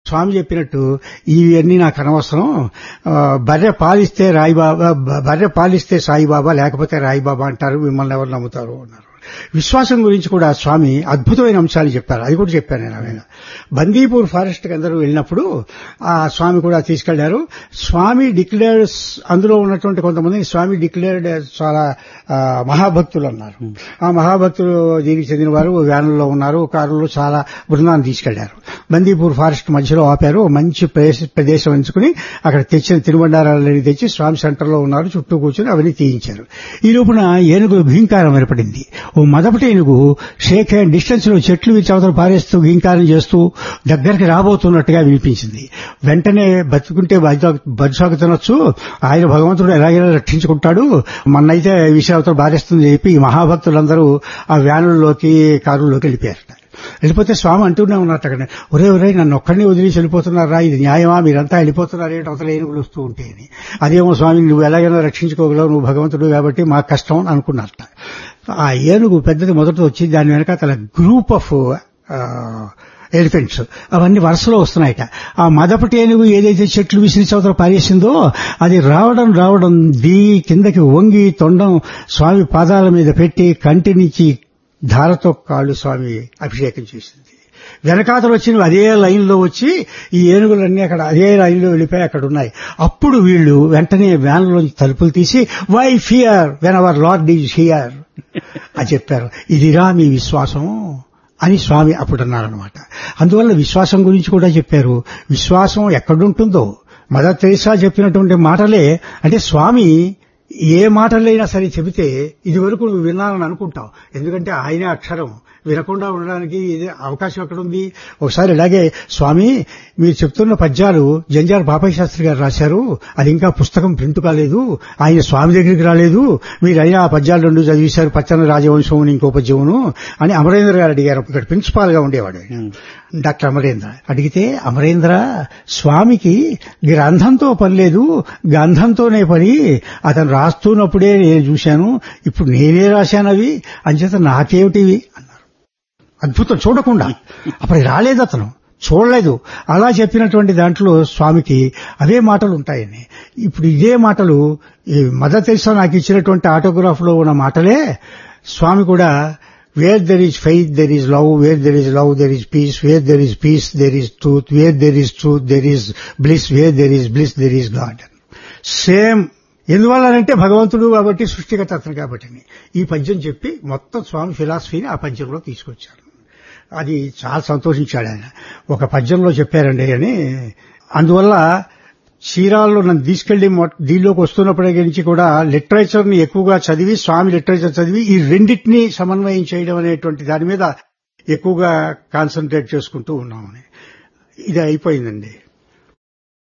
స్వామి చెప్పినట్టు ఇవన్నీ నాకు అనవసరం ఆ, బర్రె పాలిస్తే రాయిబాబా బ- బర్రె పాలిస్తే సాయిబాబా లేకపోతే రాయిబాబా అంటారు మిమ్మల్ని ఎవరు నమ్ముతారు అన్నారు విశ్వాసం గురించి కూడా స్వామి అద్భుతమైన అంశాలు చెప్పారు అది కూడా చెప్పాను నేను ఆయన బందీపూర్ ఫారెస్ట్ కి అందరూ వెళ్ళినప్పుడు ఆ స్వామి కూడా తీసుకెళ్లారు స్వామి డిక్లేర్డ్ అందులో ఉన్నటువంటి కొంతమంది స్వామి డిక్లేర్డ్ చాలా ఆ, మహాభక్తులు అన్నారు ఆ మహాభక్తులు దీనికి చెందిన వారు వ్యాన్లలో ఉన్నారు కారులో చాలా బృందాన్ని తీసుకెళ్లారు బందీపూర్ ఫారెస్ట్ మధ్యలో ఆపారు ఓ మంచి ప్రదేశ- ప్రదేశం ఎంచుకుని అక్కడ తెచ్చిన తినుబండారాలని తెచ్చి స్వామి సెంటర్లో ఉన్నారు చుట్టూ కూర్చొని అవన్నీ తీయించారు ఈ లోపున ఏనుగు భీంకారం ఏర్పడింది ఓ మొదటి ఏనుగు షేక్ హ్యాండ్ డిస్టెన్స్ లో చెట్లు విచ్చి అవతల పారేస్తూ భీంకారం చేస్తూ దగ్గరికి రాబోతున్నట్టుగా వినిపించింది వెంటనే బతుకుంటే బతుసాగు తినొచ్చు ఆయన భగవంతుడు ఎలాగైనా రక్షించుకుంటాడు మన్నైతే విషయావతలు బారేస్తుంది చెప్పి ఈ మహాభక్తులందరూ ఆ వ్యానుల్లోకి కారుల్లోకి వెళ్ళిపోయారట వెళ్ళిపోతే స్వామి అంటూనే ఉన్నట్టు అక్కడ ఒరే ఒరే నన్ను ఒక్కడిని వదిలేసి వెళ్ళిపోతున్నారా ఇది న్యాయమా మీరంతా వెళ్ళిపోతున్నారు ఏంటి అవతల ఏనుగులు వస్తూ ఉంటే అని అదేమో స్వామి నువ్వు ఎలాగైనా రక్షించుకోగలవు నువ్వు భగవంతుడు కాబట్టి మా కష్టం అని అనుకున్నారట ఆ ఏనుగు పెద్దది మొదట వచ్చి దాని వెనక తన గ్రూప్ ఆఫ్ ఎలిఫెంట్స్ అవన్నీ వరుసలో వస్తున్నాయట ఆ మదపటి ఏనుగు ఏదైతే చెట్లు విసిరి చవతల పారేసిందో అది రావడం రావడం దీ కిందకి వంగి తొండం స్వామి పాదాల మీద పెట్టి కంటి నుంచి ధారతో కాళ్ళు స్వామి అభిషేకం చేసింది వెనకాతలు వచ్చినవి అదే లైన్లో వచ్చి ఈ ఏనుగులన్నీ అక్కడ అదే లైన్లో వెళ్ళిపోయి అక్కడ ఉన్నాయి అప్పుడు వీళ్ళు వెంటనే వ్యాన్లో తలుపులు తీసి why fear when our lord is here అని చెప్పారు ఇదిరా మీ విశ్వాసం అని స్వామి అప్పుడు అన్నారనమాట అందువల్ల విశ్వాసం గురించి కూడా చెప్పారు విశ్వాసం ఎక్కడుంటుందో మదర్ తెరిసా చెప్పినటువంటి మాటలే అంటే స్వామి ఏ మాటలైనా సరే చెబితే ఇది వరకు నువ్వు విన్నానని అనుకుంటావు ఎందుకంటే ఆయనే అక్షరం వినకుండా ఉండడానికి ఇది అవకాశం ఎక్కడుంది ఒకసారి ఇలాగే స్వామి మీరు చెప్తున్న పద్యాలు జంజార్ బాపయ్య శాస్త్రి గారు రాశారు అది ఇంకా పుస్తకం ప్రింట్ కాలేదు ఆయన స్వామి దగ్గరికి రాలేదు మీరు అయినా ఆ పద్యాలు రెండు చదివేశారు పచ్చన రాజవంశం అని ఇంకో పద్యమును అని అమరేంద్ర గారు అడిగారు ఇక్కడ ప్రిన్సిపాల్ గా ఉండేవాడు ఆయన. డాక్టర్ అమరేంద్ర అడిగితే అమరేంద్ర స్వామికి గ్రంథంతో పని లేదు గంధంతోనే పని అతను రాస్తున్నప్పుడే నేను చూశాను ఇప్పుడు నేనే రాశాను అవి అంచేత నాకేమిటివి అన్నారు అద్భుతం చూడకుండా అప్పుడు రాలేదు అతను చూడలేదు అలా చెప్పినటువంటి దాంట్లో స్వామికి అవే మాటలు ఉంటాయని ఇప్పుడు ఇదే మాటలు ఈ మదర్ తెరిసా నాకు ఇచ్చినటువంటి ఆటోగ్రాఫ్ లో ఉన్న మాటలే స్వామి కూడా where there is faith there is love where there is love there is peace where there is peace there is truth where there is truth there is bliss where there is bliss there is god same ఎందువల్లనంటే భగవంతుడు కాబట్టి సృష్టికర్త అతను కాబట్టి ఈ పద్యం చెప్పి మొత్తం స్వామి ఫిలాసఫీని ఆ పద్యంలో తీసుకొచ్చారు అది చాలా సంతోషించాడు ఆయన ఒక పద్యంలో చెప్పారండి అని అందువల్ల చీరాల్లో నన్ను తీసుకెళ్లి మొ- దీనిలోకి వస్తున్నప్పటి నుంచి కూడా లిటరేచర్ ని ఎక్కువగా చదివి స్వామి లిటరేచర్ చదివి ఈ రెండింటినీ సమన్వయం చేయడం అనేటువంటి దాని మీద ఎక్కువగా కాన్సన్ట్రేట్ చేసుకుంటూ ఉన్నామని ఇది అయిపోయిందండి